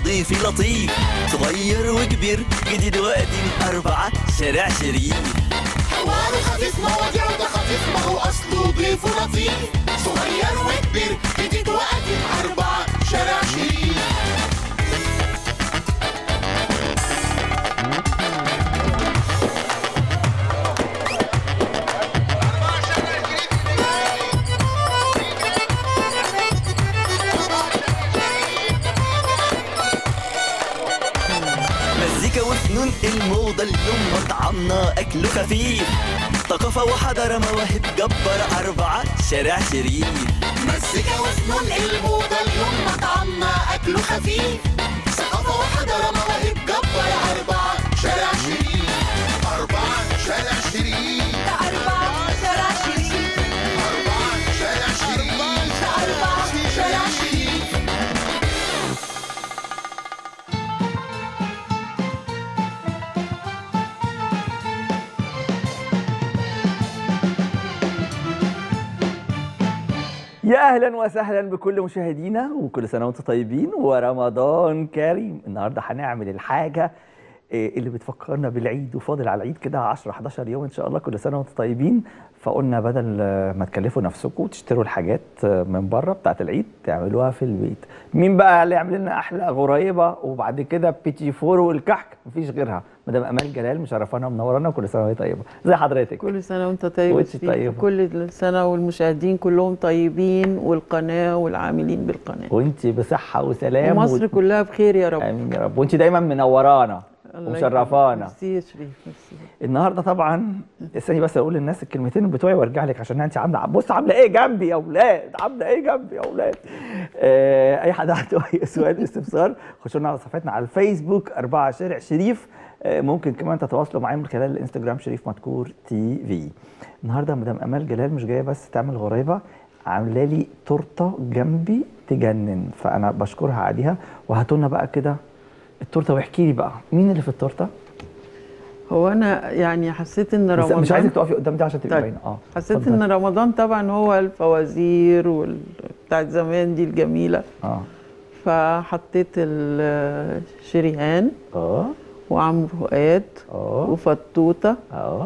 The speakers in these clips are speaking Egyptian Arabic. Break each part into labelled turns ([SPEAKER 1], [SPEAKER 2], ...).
[SPEAKER 1] ضيفي لطيف صغير وكبير جديد وقديم أربعة شارع شريف
[SPEAKER 2] حوار خفيف مواضيع ده خفيف ما هو اصله ضيف لطيف صغير وكبير جديد وقديم اربعه شارع شريف
[SPEAKER 1] مزيكا وفنون الموضة اليوم مطعمنا أكله خفيف ثقافة وحضارة مواهب جبار أربعة شارع شريف
[SPEAKER 2] مزيكا وفنون الموضة اليوم مطعمنا أكله خفيف ثقافة وحضارة مواهب جبار أربعة شارع شريف أربعة شارع شريف
[SPEAKER 3] أربعة شارع شريف
[SPEAKER 2] أربعة شارع شريف
[SPEAKER 3] أربعة
[SPEAKER 2] شارع شريف
[SPEAKER 4] يا اهلا وسهلا بكل مشاهدينا وكل سنه وانتم طيبين ورمضان كريم النهارده هنعمل الحاجه إيه، اللي بتفكرنا بالعيد وفاضل على العيد كده 10 11 يوم ان شاء الله كل سنه وانتم طيبين فقلنا بدل آه، ما تكلفوا نفسكم وتشتروا الحاجات آه، من بره بتاعت العيد تعملوها في البيت مين بقى اللي يعمل لنا احلى غريبه وبعد كده بيتي فور والكحك مفيش غيرها مدام امال جلال مشرفانا ومنورانا كل سنه وهي طيبه زي حضرتك
[SPEAKER 5] كل سنة وانت طيب
[SPEAKER 4] وانت
[SPEAKER 5] وسعيد.
[SPEAKER 4] طيبة.
[SPEAKER 5] كل سنة والمشاهدين كلهم طيبين والقناة والعاملين بالقناة
[SPEAKER 4] وانت بصحه وسلام
[SPEAKER 5] ومصر
[SPEAKER 4] و-
[SPEAKER 5] كلها بخير يا رب
[SPEAKER 4] امين يا رب وانت دايما منورانا
[SPEAKER 5] الله
[SPEAKER 4] ومشرفانا
[SPEAKER 5] يكرمك. ميرسي يا شريف ميرسي
[SPEAKER 4] النهارده طبعا استني بس اقول للناس الكلمتين بتوعي وارجع لك عشان انت عامله بص عامله ايه جنبي يا اولاد عامله ايه جنبي يا اولاد آه اي حد عنده اي سؤال استفسار خشوا لنا على صفحتنا على الفيسبوك 4 شارع شريف آه ممكن كمان تتواصلوا معايا من خلال الانستجرام شريف مدكور تي في النهارده مدام امال جلال مش جايه بس تعمل غريبه عامله لي تورته جنبي تجنن فانا بشكرها عليها وهاتوا لنا بقى كده التورته واحكي لي بقى مين اللي في التورته
[SPEAKER 5] هو انا يعني حسيت ان
[SPEAKER 4] بس
[SPEAKER 5] رمضان
[SPEAKER 4] مش عايزك تقفي قدام دي عشان تبقي
[SPEAKER 5] طيب.
[SPEAKER 4] باينه اه
[SPEAKER 5] حسيت
[SPEAKER 4] اتفضل.
[SPEAKER 5] ان رمضان طبعا هو الفوازير وال... بتاعت زمان دي الجميلة
[SPEAKER 4] اه
[SPEAKER 5] فحطيت الشريهان
[SPEAKER 4] اه
[SPEAKER 5] وعمرو فؤاد
[SPEAKER 4] اه
[SPEAKER 5] وفطوطة
[SPEAKER 4] اه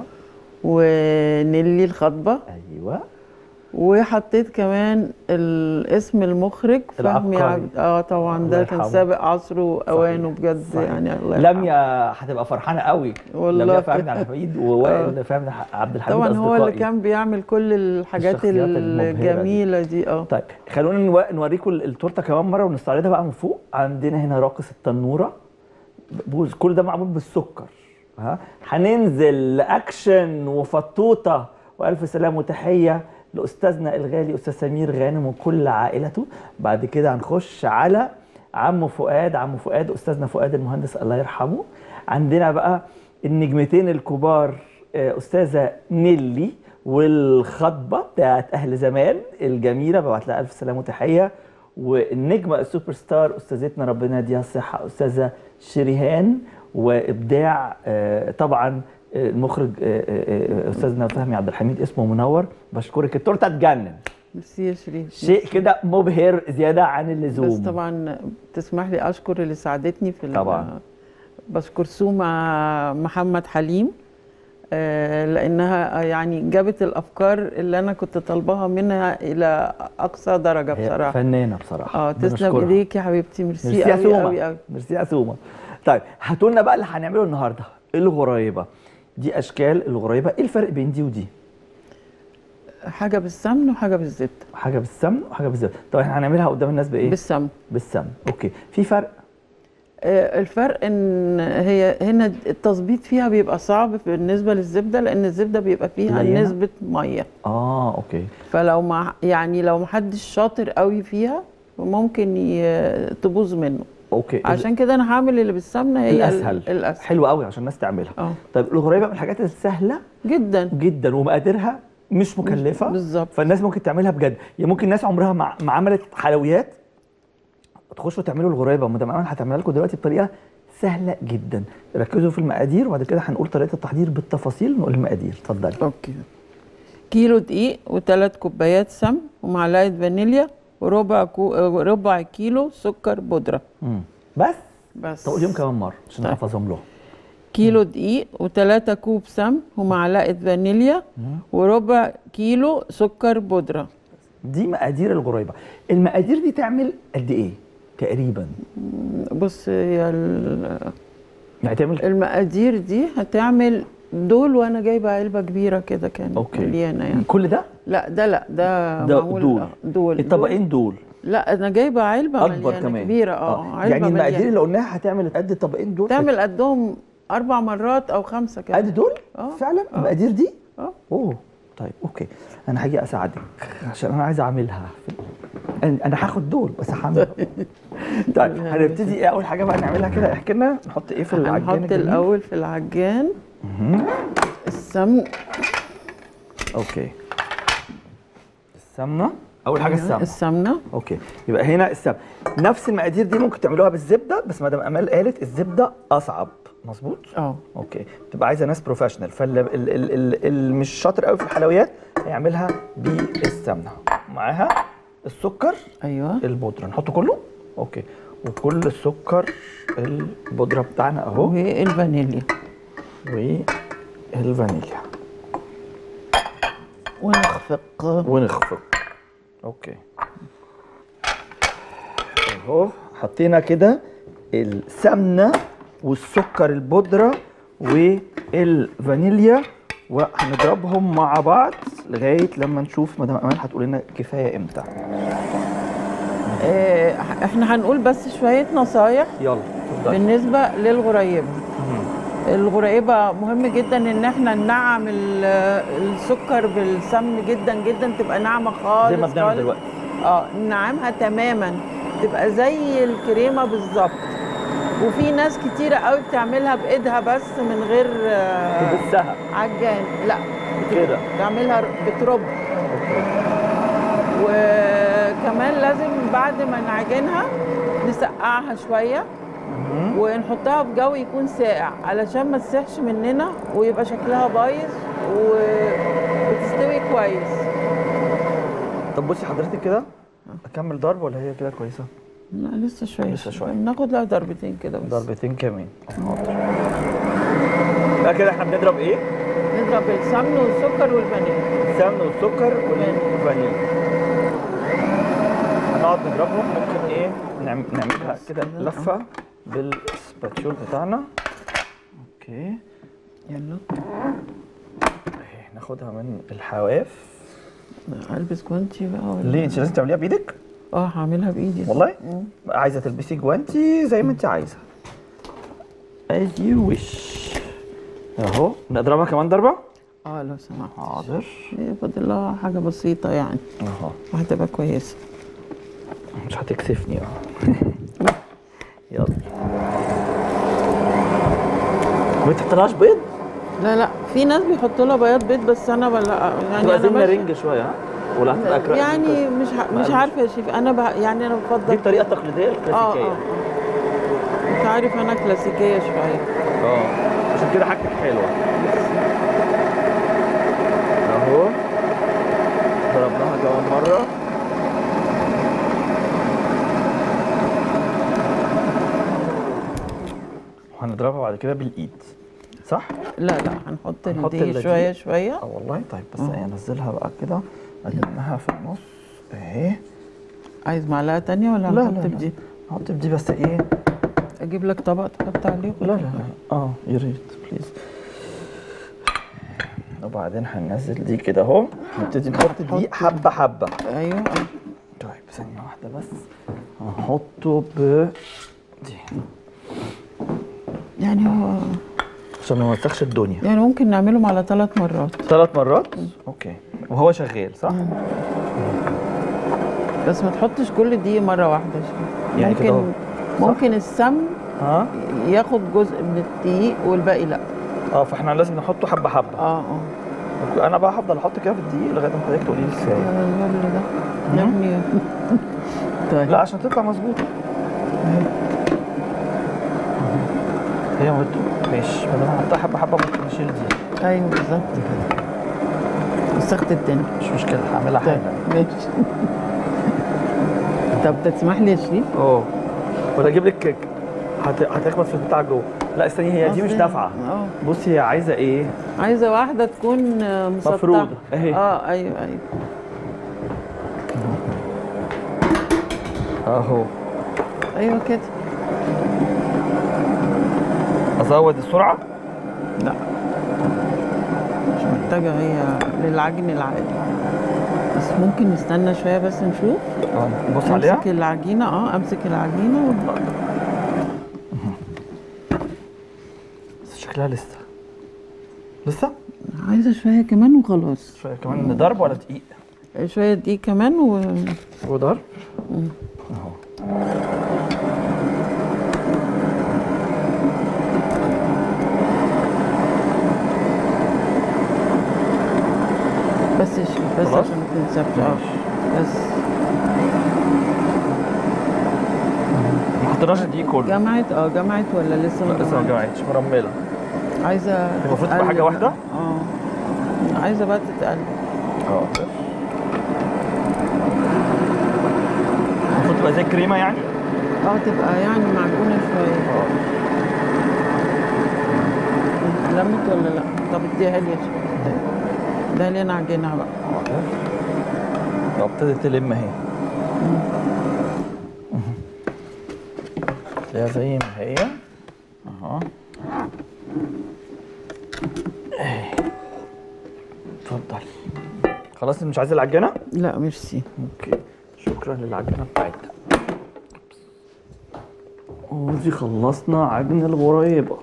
[SPEAKER 5] ونيلي الخطبة
[SPEAKER 4] ايوه
[SPEAKER 5] وحطيت كمان الاسم المخرج فهمي
[SPEAKER 4] العبقري.
[SPEAKER 5] عبد اه طبعا
[SPEAKER 4] الله
[SPEAKER 5] ده كان
[SPEAKER 4] يرحمه.
[SPEAKER 5] سابق عصره واوانه
[SPEAKER 4] صحيح.
[SPEAKER 5] بجد
[SPEAKER 4] صحيح.
[SPEAKER 5] يعني الله يرحمه.
[SPEAKER 4] لميا هتبقى فرحانه قوي
[SPEAKER 5] والله.
[SPEAKER 4] لميا فهمي عبد الحميد ووائل فهمي عبد الحميد
[SPEAKER 5] طبعا هو اللي
[SPEAKER 4] أصدقائي.
[SPEAKER 5] كان بيعمل كل الحاجات
[SPEAKER 4] الشخصيات المبهرة دي.
[SPEAKER 5] الجميله دي اه
[SPEAKER 4] طيب خلونا نو- نوريكم ال- التورته كمان مره ونستعرضها بقى من فوق عندنا هنا راقص التنوره بوز كل ده معمول بالسكر ها هننزل لاكشن وفطوطه والف سلام وتحيه لاستاذنا الغالي استاذ سمير غانم وكل عائلته بعد كده هنخش على عمو فؤاد عمو فؤاد استاذنا فؤاد المهندس الله يرحمه عندنا بقى النجمتين الكبار آه، استاذه نيلي والخطبه بتاعت اهل زمان الجميله ببعت لها الف سلام وتحيه والنجمه السوبر ستار استاذتنا ربنا يديها الصحه استاذه شريهان وابداع آه، طبعا آه، المخرج آه، آه، آه، استاذنا فهمي عبد الحميد اسمه منور بشكرك التورته تجنن
[SPEAKER 5] ميرسي يا شريف
[SPEAKER 4] شيء كده مبهر زياده عن اللزوم
[SPEAKER 5] بس طبعا تسمح لي اشكر اللي ساعدتني في ال-
[SPEAKER 4] طبعاً.
[SPEAKER 5] بشكر سوما محمد حليم آه، لانها يعني جابت الافكار اللي انا كنت طالباها منها الى اقصى درجه
[SPEAKER 4] هي
[SPEAKER 5] بصراحه
[SPEAKER 4] فنانه بصراحه
[SPEAKER 5] اه تسلم
[SPEAKER 4] بنشكرها.
[SPEAKER 5] ايديك يا حبيبتي ميرسي
[SPEAKER 4] ميرسي يا
[SPEAKER 5] قوي قوي
[SPEAKER 4] سوما
[SPEAKER 5] قوي
[SPEAKER 4] ميرسي يا سوما طيب هاتوا لنا بقى اللي هنعمله النهارده الغريبه دي اشكال الغريبه ايه الفرق بين دي ودي
[SPEAKER 5] حاجه بالسمن وحاجه بالزبده
[SPEAKER 4] حاجه بالسمن وحاجه بالزبده طب احنا هنعملها قدام الناس بايه
[SPEAKER 5] بالسمن
[SPEAKER 4] بالسمن اوكي في فرق
[SPEAKER 5] آه، الفرق ان هي هنا التظبيط فيها بيبقى صعب بالنسبه للزبده لان الزبده بيبقى فيها
[SPEAKER 4] قليلة؟
[SPEAKER 5] نسبه ميه
[SPEAKER 4] اه اوكي
[SPEAKER 5] فلو ما يعني لو محدش شاطر قوي فيها ممكن ي- تبوظ منه
[SPEAKER 4] اوكي
[SPEAKER 5] عشان كده انا هعمل اللي بالسمنه هي ال-
[SPEAKER 4] الاسهل
[SPEAKER 5] الاسهل
[SPEAKER 4] حلو قوي عشان الناس تعملها
[SPEAKER 5] اه
[SPEAKER 4] طيب الغريبه من الحاجات السهله
[SPEAKER 5] جدا
[SPEAKER 4] جدا ومقاديرها مش مكلفه
[SPEAKER 5] بالظبط.
[SPEAKER 4] فالناس ممكن تعملها بجد يعني ممكن ناس عمرها ما ما عملت حلويات تخشوا تعملوا الغريبه مدام امل هتعملها لكم دلوقتي بطريقه سهله جدا ركزوا في المقادير وبعد كده هنقول طريقه التحضير بالتفاصيل نقول المقادير اتفضلي
[SPEAKER 5] اوكي كيلو دقيق وثلاث كوبايات سمن ومعلقه فانيليا وربع كو... ربع كيلو سكر بودره
[SPEAKER 4] مم. بس
[SPEAKER 5] بس
[SPEAKER 4] طب قوليهم كمان مره عشان
[SPEAKER 5] طيب.
[SPEAKER 4] نحفظهم لهم
[SPEAKER 5] كيلو دقيق وثلاثة كوب سمن ومعلقة فانيليا وربع كيلو سكر بودرة
[SPEAKER 4] دي مقادير الغريبه المقادير دي تعمل قد ايه تقريبا
[SPEAKER 5] بص هي ال-
[SPEAKER 4] يعني تعمل
[SPEAKER 5] المقادير دي هتعمل دول وانا جايبه علبه كبيره كده كانت
[SPEAKER 4] اوكي
[SPEAKER 5] مليانه يعني
[SPEAKER 4] كل ده
[SPEAKER 5] لا ده لا ده,
[SPEAKER 4] ده
[SPEAKER 5] معمول
[SPEAKER 4] دول.
[SPEAKER 5] دول دول
[SPEAKER 4] الطبقين دول
[SPEAKER 5] لا انا جايبه علبه
[SPEAKER 4] اكبر
[SPEAKER 5] مليانه
[SPEAKER 4] كمان
[SPEAKER 5] كبيره اه علبه
[SPEAKER 4] يعني المقادير
[SPEAKER 5] مليانة.
[SPEAKER 4] اللي قلناها هتعمل قد الطبقين دول
[SPEAKER 5] تعمل قدهم اربع مرات او خمسه كده
[SPEAKER 4] قد دول
[SPEAKER 5] آه.
[SPEAKER 4] فعلا المقادير دي
[SPEAKER 5] اه
[SPEAKER 4] اوه طيب اوكي انا هاجي اساعدك عشان انا عايز اعملها انا أنا هاخد دول بس هعملها طيب هنبتدي ايه اول حاجه بقى نعملها كده احكي لنا نحط ايه في العجان
[SPEAKER 5] هنحط
[SPEAKER 4] الجميل؟
[SPEAKER 5] الاول في العجان السمن
[SPEAKER 4] اوكي السمنه اول حاجه السمنه
[SPEAKER 5] السمنه
[SPEAKER 4] اوكي يبقى هنا السمنه نفس المقادير دي ممكن تعملوها بالزبده بس مدام امال قالت الزبده اصعب مظبوط
[SPEAKER 5] اه
[SPEAKER 4] اوكي تبقى عايزه ناس بروفيشنال فاللي ال- ال- ال- اللي مش شاطر قوي في الحلويات هيعملها بالسمنه معاها السكر
[SPEAKER 5] ايوه
[SPEAKER 4] البودره نحطه كله اوكي وكل السكر البودره بتاعنا اهو
[SPEAKER 5] والفانيليا
[SPEAKER 4] والفانيليا
[SPEAKER 5] ونخفق
[SPEAKER 4] ونخفق اوكي اهو حطينا كده السمنه والسكر البودره والفانيليا وهنضربهم مع بعض لغايه لما نشوف مدام امان هتقول لنا كفايه امتى
[SPEAKER 5] آه احنا هنقول بس شويه نصايح
[SPEAKER 4] يلا اتفضلي
[SPEAKER 5] بالنسبه للغريبه الغريبه مهم جدا ان احنا ننعم ال- السكر بالسمن جدا جدا تبقى ناعمه خالص
[SPEAKER 4] زي ما بنعمل
[SPEAKER 5] خالص.
[SPEAKER 4] دلوقتي.
[SPEAKER 5] اه ننعمها تماما تبقى زي الكريمه بالظبط وفي ناس كتيره قوي بتعملها بايدها بس من غير آه،
[SPEAKER 4] تبسها
[SPEAKER 5] عجان لا
[SPEAKER 4] كده
[SPEAKER 5] تعملها بترب وكمان لازم بعد ما نعجنها نسقعها شويه ونحطها في جو يكون ساقع علشان ما تسيحش مننا ويبقى شكلها بايظ و- وتستوي كويس
[SPEAKER 4] طب بصي حضرتك كده اكمل ضرب ولا هي كده كويسه
[SPEAKER 5] لا لسه شويه
[SPEAKER 4] لسه شوية.
[SPEAKER 5] ناخد لها ضربتين كده بس
[SPEAKER 4] ضربتين كمان حاضر بقى كده احنا بنضرب ايه
[SPEAKER 5] نضرب السمن والسكر والفانيليا
[SPEAKER 4] السمن والسكر والفانيليا هنقعد نضربهم ممكن ايه نعم- نعملها كده لفه بالسباتشول بتاعنا اوكي
[SPEAKER 5] يلا
[SPEAKER 4] اهي ناخدها من الحواف
[SPEAKER 5] البس جوانتي بقى ولا
[SPEAKER 4] ليه انت لازم تعمليها بايدك
[SPEAKER 5] اه هعملها بايدي
[SPEAKER 4] والله عايزه تلبسي جوانتي زي ما انت عايزه as you wish اهو نضربها كمان ضربه
[SPEAKER 5] اه لو سمحت
[SPEAKER 4] حاضر
[SPEAKER 5] هي فاضل لها حاجه بسيطه يعني
[SPEAKER 4] اهو
[SPEAKER 5] وهتبقى كويسه
[SPEAKER 4] مش هتكسفني اه يلا ما تحطلهاش بيض
[SPEAKER 5] لا لا في ناس بيحطوا لها بياض بيض بس انا بلا يعني
[SPEAKER 4] تبقى
[SPEAKER 5] انا
[SPEAKER 4] زي
[SPEAKER 5] ماشية-
[SPEAKER 4] رنج شويه ها ولا هتبقى كرا-
[SPEAKER 5] يعني مش ع- مش
[SPEAKER 4] مقلوش.
[SPEAKER 5] عارفه يا شيف انا بح... يعني انا بفضل
[SPEAKER 4] دي الطريقه التقليديه
[SPEAKER 5] اه
[SPEAKER 4] الكلاسيكيه
[SPEAKER 5] اه انت عارف انا كلاسيكيه شويه
[SPEAKER 4] اه عشان كده حاجتك حلوه اهو ضربناها كمان مره وهنضربها بعد كده بالايد صح؟
[SPEAKER 5] لا لا هنحط
[SPEAKER 4] هنحط
[SPEAKER 5] الدقيق
[SPEAKER 4] الدقيق.
[SPEAKER 5] شويه شويه
[SPEAKER 4] اه والله طيب بس ايه انزلها بقى كده المها في النص اهي
[SPEAKER 5] عايز معلقه تانية ولا
[SPEAKER 4] لا لا
[SPEAKER 5] هنحط
[SPEAKER 4] لا
[SPEAKER 5] في دي
[SPEAKER 4] نحط في دي بس ايه
[SPEAKER 5] اجيب لك طبق تحط عليه
[SPEAKER 4] لا لا لا اه يا ريت بليز وبعدين هننزل دي كده اهو نبتدي نحط دي حبه حبه
[SPEAKER 5] ايوه
[SPEAKER 4] طيب ثانيه واحده بس هنحطه ب دي
[SPEAKER 5] يعني هو
[SPEAKER 4] عشان ما نوسخش الدنيا
[SPEAKER 5] يعني ممكن نعملهم على ثلاث مرات
[SPEAKER 4] ثلاث مرات اوكي وهو شغال صح
[SPEAKER 5] بس ما تحطش كل الدقيق مره واحده يا شيف.
[SPEAKER 4] يعني كده
[SPEAKER 5] ممكن
[SPEAKER 4] أهو.
[SPEAKER 5] ممكن السمن
[SPEAKER 4] ها
[SPEAKER 5] ياخد جزء من الدقيق والباقي لا
[SPEAKER 4] اه فاحنا لازم نحطه حبه حبه
[SPEAKER 5] اه اه
[SPEAKER 4] انا بقى هفضل احط كده في الدقيق لغايه ما حضرتك تقولي لي ازاي
[SPEAKER 5] الغل ده نبني طيب
[SPEAKER 4] لا عشان تطلع مظبوطه هي مت- ماشي بدل ما احطها حبه حبه ممكن نشيل دي
[SPEAKER 5] ايوه بالظبط كده وسخت الدنيا
[SPEAKER 4] مش مشكله هعملها
[SPEAKER 5] طيب
[SPEAKER 4] حالا
[SPEAKER 5] ماشي طب تسمح لي يا شريف
[SPEAKER 4] اه ولا اجيب لك كيك هت... هتخبط في البتاع جوه لا استني هي دي مش
[SPEAKER 5] أصل-
[SPEAKER 4] نافعه
[SPEAKER 5] اه
[SPEAKER 4] بصي هي عايزه ايه
[SPEAKER 5] عايزه واحده تكون آه، مسطحه
[SPEAKER 4] مفرودة، أهي.
[SPEAKER 5] اه ايوه ايوه
[SPEAKER 4] اهو
[SPEAKER 5] ايوه كده
[SPEAKER 4] ازود السرعه
[SPEAKER 5] لا مش محتاجه هي للعجن العادي بس ممكن نستنى شويه بس نشوف
[SPEAKER 4] اه بص عليها
[SPEAKER 5] امسك العجينه اه امسك العجينه و-
[SPEAKER 4] بس شكلها لسه لسه
[SPEAKER 5] عايزه شويه كمان وخلاص
[SPEAKER 4] شويه كمان ضرب ولا دقيق
[SPEAKER 5] شويه دقيق كمان و...
[SPEAKER 4] وضرب اهو
[SPEAKER 5] بس ش- بس
[SPEAKER 4] خلاص؟
[SPEAKER 5] عشان ما تنسفش اه بس
[SPEAKER 4] ما حطيناش الدقيق كله
[SPEAKER 5] جمعت اه جمعت ولا لسه ما
[SPEAKER 4] لا لسه ما
[SPEAKER 5] جمعتش؟
[SPEAKER 4] جمعتش مرمله
[SPEAKER 5] عايزه
[SPEAKER 4] المفروض تبقى
[SPEAKER 5] تتقلب
[SPEAKER 4] حاجة واحدة؟
[SPEAKER 5] اه عايزه بقى تتقلب
[SPEAKER 4] اه المفروض تبقى زي الكريمه يعني
[SPEAKER 5] اه تبقى يعني معجونه شويه لمت ولا لا طب اديها لي يا شيخ ده لي انا عجينها بقى
[SPEAKER 4] اه ابتدت تلم اهي تلاقيها زي ما هي اهو اهي. اتفضل خلاص مش عايز العجينه
[SPEAKER 5] لا ميرسي
[SPEAKER 4] اوكي شكرا للعجينه بتاعتنا ودي خلصنا عجن الغريبه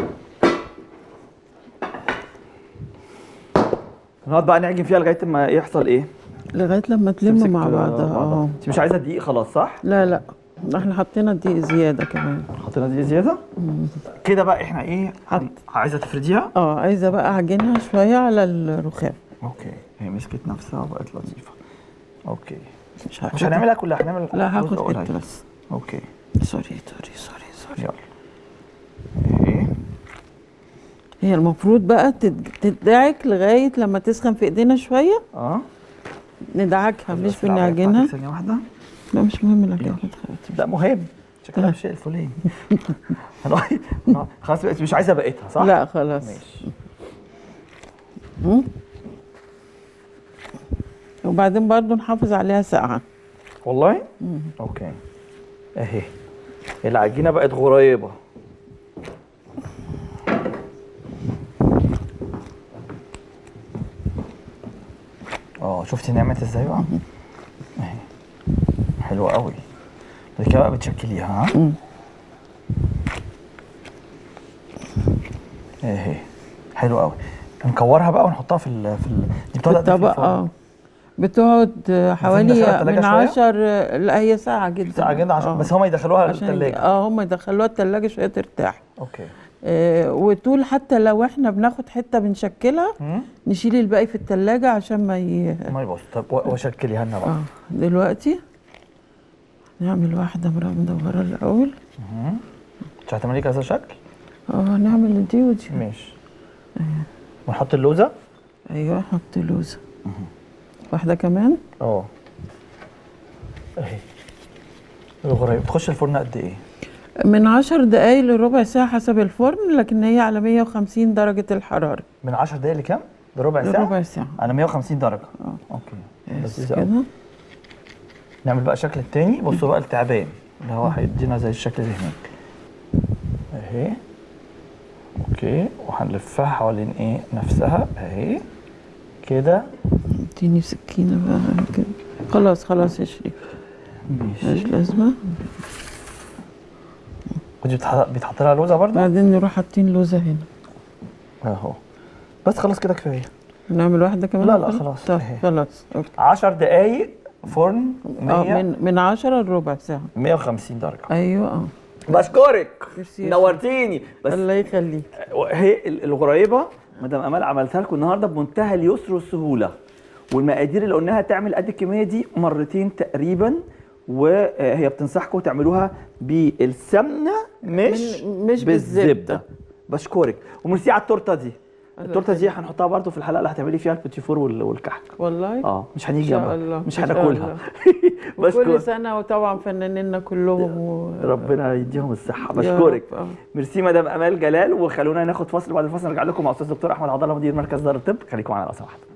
[SPEAKER 4] نقعد بقى نعجن فيها لغايه ما يحصل ايه
[SPEAKER 5] لغايه لما تلم
[SPEAKER 4] تمسك،
[SPEAKER 5] مع
[SPEAKER 4] آه،
[SPEAKER 5] بعضها اه
[SPEAKER 4] انت مش عايزه دقيق خلاص صح
[SPEAKER 5] لا لا احنا حطينا دقيق زياده كمان
[SPEAKER 4] حطينا دي زياده كده بقى احنا ايه
[SPEAKER 5] حط.
[SPEAKER 4] عايزه تفرديها
[SPEAKER 5] اه عايزه بقى اعجنها شويه على الرخام
[SPEAKER 4] اوكي هي مسكت نفسها وبقت لطيفه اوكي
[SPEAKER 5] مش هاخد
[SPEAKER 4] مش هنعملها كلها هنعمل
[SPEAKER 5] لا
[SPEAKER 4] جزء
[SPEAKER 5] هاخد
[SPEAKER 4] قليل.
[SPEAKER 5] حته بس
[SPEAKER 4] اوكي
[SPEAKER 5] سوري سوري سوري سوري
[SPEAKER 4] يلا ايه
[SPEAKER 5] هي المفروض بقى تد- تدعك لغايه لما تسخن في ايدينا شويه
[SPEAKER 4] اه
[SPEAKER 5] ندعكها مش
[SPEAKER 4] بس العباية
[SPEAKER 5] بنعجنها
[SPEAKER 4] بتاعتك ثانيه واحده
[SPEAKER 5] لا مش مهم العجينه
[SPEAKER 4] لا مهم شكلها الشيء الفلاني خلاص بقيت مش عايزه بقيتها صح؟
[SPEAKER 5] لا خلاص
[SPEAKER 4] ماشي
[SPEAKER 5] مم. وبعدين برضو نحافظ عليها ساعة
[SPEAKER 4] والله؟ اوكي اهي العجينه بقت غريبه اه شفتي نعمت ازاي بقى؟ اهي حلوه قوي بعد كده بقى بتشكليها ها؟ اهي حلو قوي نكورها بقى ونحطها في ال في ال دي بتقعد قد إيه في
[SPEAKER 5] الطبق
[SPEAKER 4] الفرن؟
[SPEAKER 5] اه بتقعد
[SPEAKER 4] ندخلها
[SPEAKER 5] حوالي
[SPEAKER 4] التلاجة
[SPEAKER 5] من
[SPEAKER 4] شوية؟
[SPEAKER 5] عشر لا هي ساعة جدا
[SPEAKER 4] ساعة كده عشان
[SPEAKER 5] آه.
[SPEAKER 4] بس هما يدخلوها
[SPEAKER 5] عشان
[SPEAKER 4] الثلاجة
[SPEAKER 5] اه هم يدخلوها التلاجة شوية ترتاح
[SPEAKER 4] اوكي
[SPEAKER 5] آه وطول حتى لو احنا بناخد حتة بنشكلها
[SPEAKER 4] مم.
[SPEAKER 5] نشيل الباقي في التلاجة عشان ما ي...
[SPEAKER 4] ما يبص طب و- وشكليها لنا بقى
[SPEAKER 5] اه دلوقتي نعمل واحدة مرة مدورة الأول
[SPEAKER 4] مش هتعملي كذا شكل
[SPEAKER 5] اه نعمل دي ودي
[SPEAKER 4] ماشي ونحط اللوزة
[SPEAKER 5] ايوه حط لوزة واحدة كمان
[SPEAKER 4] اه اهي الغريب تخش الفرن قد ايه
[SPEAKER 5] من عشر دقايق لربع ساعة حسب الفرن لكن هي على 150 درجة الحرارة
[SPEAKER 4] من 10 دقايق لكام لربع ساعة
[SPEAKER 5] لربع ساعة
[SPEAKER 4] على 150 درجة
[SPEAKER 5] اه
[SPEAKER 4] اوكي
[SPEAKER 5] بس
[SPEAKER 4] لذيذ أوي.
[SPEAKER 5] كده
[SPEAKER 4] نعمل بقى الشكل التاني بصوا بقى التعبان اللي هو هيدينا زي الشكل اللي هناك اهي اوكي وهنلفها حوالين ايه نفسها اهي كده
[SPEAKER 5] اديني سكينة بقى كده خلاص خلاص يا شريف
[SPEAKER 4] ماشي
[SPEAKER 5] مش لازمة
[SPEAKER 4] ودي بتح- بيتحط لها لوزة برضه
[SPEAKER 5] بعدين نروح حاطين لوزة هنا
[SPEAKER 4] اهو بس خلاص كده كفايه
[SPEAKER 5] نعمل واحدة كمان
[SPEAKER 4] لا، لا، خلاص.
[SPEAKER 5] طب
[SPEAKER 4] اهي.
[SPEAKER 5] خلاص أوكي.
[SPEAKER 4] 10 دقايق فرن
[SPEAKER 5] اه
[SPEAKER 4] 100
[SPEAKER 5] من من 10 لربع ساعة
[SPEAKER 4] 150 درجه
[SPEAKER 5] ايوه اه
[SPEAKER 4] بشكرك
[SPEAKER 5] ميرسي يا
[SPEAKER 4] نورتيني بس
[SPEAKER 5] الله يخليك
[SPEAKER 4] هي ال- الغريبه مدام امال عملتها لكم النهارده بمنتهى اليسر والسهوله والمقادير اللي قلناها تعمل قد الكميه دي مرتين تقريبا وهي بتنصحكم تعملوها بالسمنه مش
[SPEAKER 5] من- مش بالزبدة.
[SPEAKER 4] بشكرك وميرسي على التورته دي التورته دي هنحطها برضو في الحلقه اللي هتعملي فيها البيتي فور وال- والكحك
[SPEAKER 5] والله
[SPEAKER 4] اه مش هنيجي
[SPEAKER 5] إن شاء
[SPEAKER 4] جنبها
[SPEAKER 5] الله،
[SPEAKER 4] مش
[SPEAKER 5] إن شاء
[SPEAKER 4] هناكلها
[SPEAKER 5] الله.
[SPEAKER 4] بشكر
[SPEAKER 5] وكل سنه وطبعا فنانينا كلهم و...
[SPEAKER 4] ربنا يديهم الصحه
[SPEAKER 5] يا
[SPEAKER 4] بشكرك
[SPEAKER 5] رب، آه.
[SPEAKER 4] ميرسي مدام امال جلال وخلونا ناخد فاصل بعد الفاصل نرجع لكم مع استاذ دكتور احمد عبد الله مدير مركز دار الطب خليكم معانا لو سمحتوا